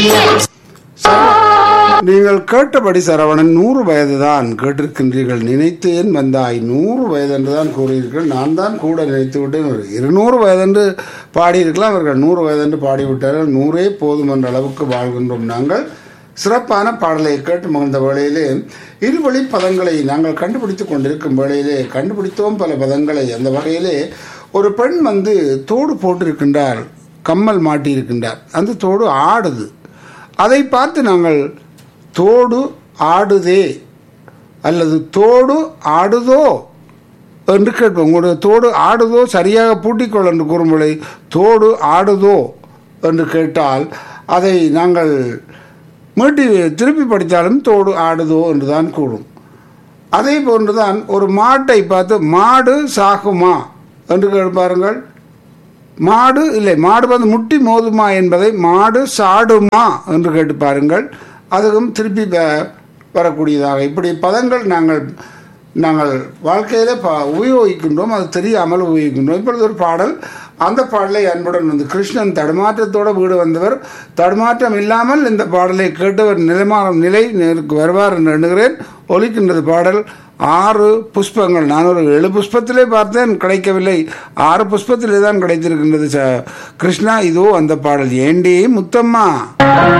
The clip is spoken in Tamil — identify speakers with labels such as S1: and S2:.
S1: நீங்கள் கேட்டபடி சரவணன் நூறு வயதுதான் கேட்டிருக்கின்றீர்கள் நினைத்தேன் வந்தாய் நூறு வயது என்று தான் கூறியிருர்கள் நான் தான் கூட நினைத்து விட்டேன் ஒரு இருநூறு வயதென்று பாடியிருக்கலாம் அவர்கள் நூறு வயதென்று பாடிவிட்டார்கள் நூறே போதும் என்ற அளவுக்கு வாழ்கின்றோம் நாங்கள் சிறப்பான பாடலை கேட்டு மகிழ்ந்த வேளையிலே இருவழி பதங்களை நாங்கள் கண்டுபிடித்துக் கொண்டிருக்கும் வேளையிலே கண்டுபிடித்தோம் பல பதங்களை அந்த வகையிலே ஒரு பெண் வந்து தோடு போட்டிருக்கின்றார் கம்மல் மாட்டியிருக்கின்றார் அந்த தோடு ஆடுது அதை பார்த்து நாங்கள் தோடு ஆடுதே அல்லது தோடு ஆடுதோ என்று கேட்போம் உங்களுடைய தோடு ஆடுதோ சரியாக பூட்டிக்கொள் என்று கூறும்பொழுது தோடு ஆடுதோ என்று கேட்டால் அதை நாங்கள் மீட்டி திருப்பி படித்தாலும் தோடு ஆடுதோ என்று தான் கூறும் அதே போன்றுதான் ஒரு மாட்டை பார்த்து மாடு சாகுமா என்று கேட்பாருங்கள் மாடு இல்லை மாடு வந்து முட்டி மோதுமா என்பதை மாடு சாடுமா என்று கேட்டு பாருங்கள் அதுவும் திருப்பி வ- வரக்கூடியதாக இப்படி பதங்கள் நாங்கள் நாங்கள் வாழ்க்கையில ப உபயோகிக்கின்றோம் அது தெரியாமல் உபயோகிக்கின்றோம் இப்பொழுது ஒரு பாடல் அந்த பாடலை அன்புடன் வந்து கிருஷ்ணன் தடுமாற்றத்தோட வீடு வந்தவர் தடுமாற்றம் இல்லாமல் இந்த பாடலை கேட்டவர் நிலைமான நிலை நேருக்கு வருவார் என்று எண்ணுகிறேன் ஒலிக்கின்றது பாடல் ஆறு புஷ்பங்கள் நான் ஒரு ஏழு புஷ்பத்திலே பார்த்தேன் கிடைக்கவில்லை ஆறு புஷ்பத்திலே தான் கிடைத்திருக்கின்றது ச- கிருஷ்ணா இதோ அந்த பாடல் ஏண்டி முத்தம்மா